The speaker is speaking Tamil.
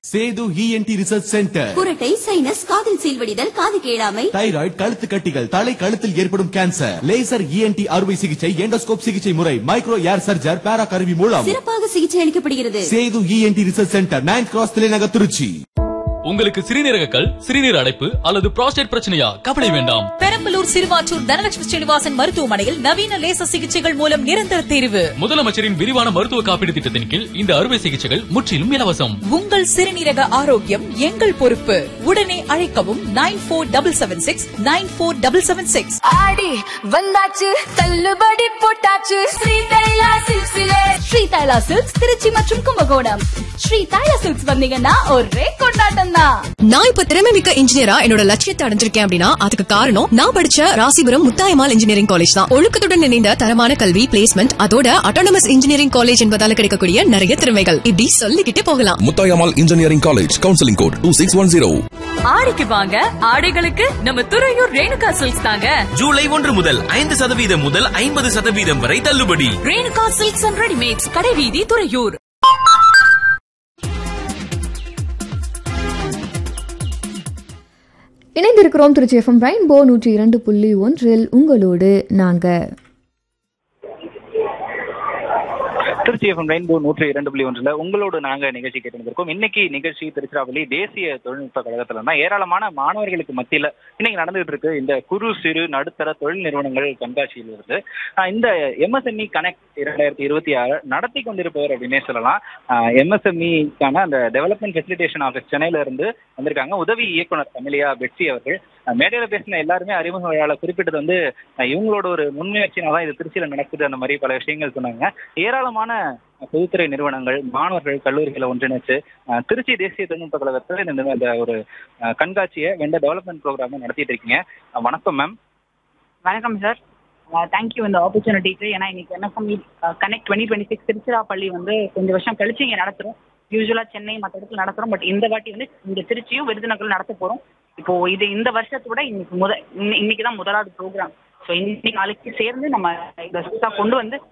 சேது இஎன்டி ரிசர்ச் சென்டர் குரட்டை சைனஸ் காதில் சீல்வடிதல் காது கேளாமை தைராய்டு கழுத்து கட்டிகள் தலை கழுத்தில் ஏற்படும் கேன்சர் லேசர் இஎன்டி அறுவை சிகிச்சை எண்டோஸ்கோப் சிகிச்சை முறை மைக்ரோ ஏர் சர்ஜர் பேரா கருவி மூலம் சிறப்பாக சிகிச்சை அளிக்கப்படுகிறது Sethu ENT research centre ninth cross தலைநகர் திருச்சி உங்களுக்கு சிறுநீரக கல் சிறுநீர் அடைப்பு அல்லது புரோஸ்டேட் பிரச்சனையா கவலை வேண்டாம் பெரம்பலூர் சிறுவாச்சூர் தனலட்சுமி ஸ்ரீனிவாசன் மருத்துவமனையில் நவீன லேசர் சிகிச்சைகள் மூலம் நிரந்தர தீர்வு முதலமைச்சரின் விரிவான மருத்துவ காப்பீடு திட்டத்தின் கீழ் இந்த அறுவை சிகிச்சைகள் முற்றிலும் இலவசம் உங்கள் சிறுநீரக ஆரோக்கியம் எங்கள் பொறுப்பு உடனே அழைக்கவும் nine four double seven six nine four double seven six Aadi வந்தாச்சு தள்ளுபடி போட்டாச்சு ஸ்ரீ தைலா சில்க்ஸ்ல ஸ்ரீ தைலா சில்க்ஸ் திருச்சி மற்றும் கும்பகோணம் ஸ்ரீ தைலா சில்க்ஸ் வந்தீங்கன்னா ஒரே கொண்டாட்டம் தான் நான் இப்ப திறமை மிக்க இன்ஜினியரா என்னோட லட்சியத்தை அடைஞ்சிருக்கேன் அப்படின்னா அதுக்கு காரணம் நான் படிச்ச ராசிபுரம் முத்தாயமால் இன்ஜினியரிங் காலேஜ் தான் ஒழுக்கத்துடன் இணைந்த தரமான கல்வி பிளேஸ்மெண்ட் அதோட அட்டானமஸ் இன்ஜினியரிங் காலேஜ் என்பதால கிடைக்கக்கூடிய நிறைய திறமைகள் இப்படி சொல்லிக்கிட்டே போகலாம் Muthayammal engineering college counselling code two six one zero ஆடிக்கு வாங்க ஆடைகளுக்கு நம்ம துறையூர் ரேணுகா சில்க்ஸ் தாங்க ஜூலை ஒன்று முதல் ஐந்து சதவீதம் முதல் ஐம்பது சதவீதம் வரை தள்ளுபடி ரேணுகா சில்க்ஸ் அண்ட் ரெடிமேட்ஸ் கடைவீதி துறையூர் இணைந்திருக்கிறோம் திருச்சி எஃப்எம் ரெயின்போ நூற்றி இரண்டு புள்ளி ஒன்றில் உங்களோடு நாங்கள் திருச்சி எஃப்எம் ரெயின்போ நூற்றி இரண்டு புள்ளி ஒன்றுல உங்களோடு நாங்க நிகழ்ச்சி கேட்டிருந்திருக்கோம் இன்னைக்கு நிகழ்ச்சி திருச்சிராப்பள்ளி தேசிய தொழில்நுட்ப கழகத்துல தான் ஏராளமான மாணவர்களுக்கு மத்தியில இன்னைக்கு நடந்துகிட்டு இருக்கு இந்த குறு சிறு நடுத்தர தொழில் நிறுவனங்கள் கண்காட்சியில் இருந்து ஆஹ் இந்த எம்எஸ்எம்இ கனெக்ட் இரண்டாயிரத்தி இருபத்தி ஆறு நடத்தி கொண்டிருப்பவர் அப்படின்னே சொல்லலாம் எம்எஸ்எம்இக்கான அந்த டெவலப்மெண்ட் ஃபெசிலிட்டேஷன் ஆஃபீஸ் சென்னையில இருந்து வந்திருக்காங்க உதவி இயக்குனர் தமிழியா பெட்சி அவர்கள் ஆஹ் மேடையில பேசின எல்லாருமே அறிமுக விழால குறிப்பிட்டது வந்து ஆஹ் இவங்களோட ஒரு முன்முயற்சினால தான் இது திருச்சியில நடக்குது அந்த மாதிரி பல விஷயங்கள் சொன்னாங்க ஏராளமான பொதுத்துறை நிறுவனங்கள் மாணவர்கள் கல்லூரிகளை ஒன்றிணைச்சு ஆஹ் திருச்சி தேசிய தொழில்நுட்ப கழகத்தில் இந்த இந்த ஒரு ஆஹ் கண்காட்சியை வெண்ட டெவலப்மெண்ட் ப்ரோக்ராம் நடத்திட்டு இருக்கீங்க ஆஹ் வணக்கம் மேம் வணக்கம் சார் தேங்க்யூ இந்த ஆப்பர்ச்சுனிட்டிக்கு ஏன்னா இன்னைக்கு NFME connect twenty twenty six Tiruchirappalli வந்து கொஞ்சம் வருஷம் கழிச்சு இங்கே நடத்துகிறோம் யூஸ்வலாக சென்னை மற்ற இடத்துல நடத்துகிறோம் பட் இந்த வாட்டி வந்து இங்கே திருச்சியும் விருதுநகரும் நடத்த போகிறோம் இப்போ இது இந்த வருஷத்தோட இன்னைக்கு முத இன்னைக்கு தான் முதலாவது ப்ரோக்ராம் ஸோ இன்னைக்கு நாளைக்கு சேர்ந்து நம்ம இதை கொண்டு வந்து